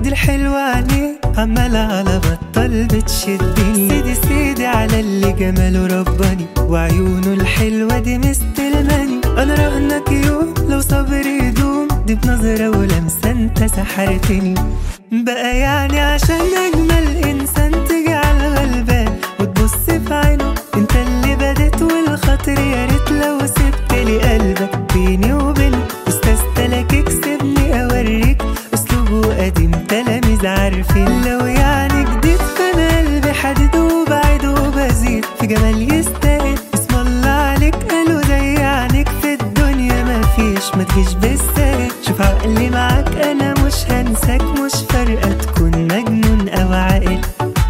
دي الحلوة عينيه عمالة على بطل بتشدني سيدي سيدي على اللي جماله رباني وعيونه الحلوة دي مستلماني انا رهنك يوم لو صبري يدوم دي بنظرة ولمسة انت سحرتني بقى يعني عشان اجمل انسان تيجي على الغلبان وتبص في عينه انت اللي بديت والخاطر يا ريت لو سبت لي قلبك بيني وبينه استاذ يكسبني اوريك اسلوبه قديم تلاميذ عارفين لو يعني جديد فانا قلبي حديد وبعيد وبزيد في جمال يستاهل اسم الله عليك قالوا زي عينيك في الدنيا مفيش ما تجيش بالسهل شوف عقلي معاك انا مش هنساك مش فارقه تكون مجنون او عاقل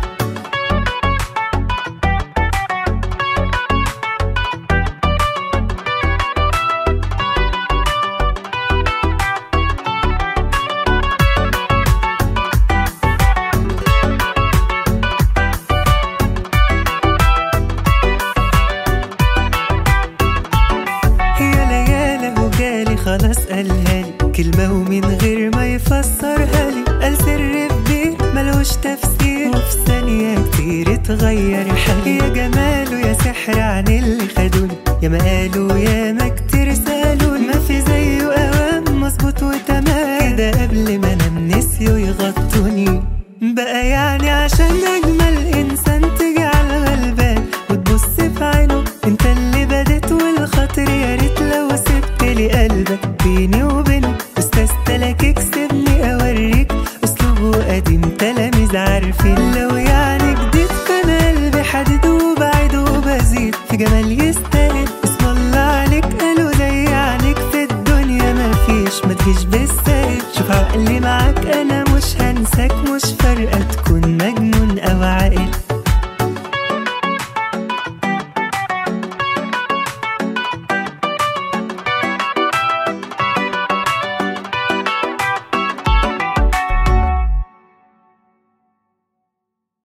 يا ليالي وجالي خلاص قالها لي كلمة ومن غير ما يفسرها لي قال سر كبير ملوش تفسير وفي ثانية كتير اتغير حالي يا جماله يا سحر عن اللي خدوني يا ما قالوا يا ما كتير سألوني ما في زيه أوام مظبوط وتمام كده قبل ما انام نسيوا يغطوني بقى يعني عشان أجمل إنسان تيجي على الغلبان وتبص في عينه انت اللي بديت والخاطر يا ريت لو سبت لي قلبك بيني وبينه استاذ يكسبني اوريك اسلوبه قديم تلاميذ عارفين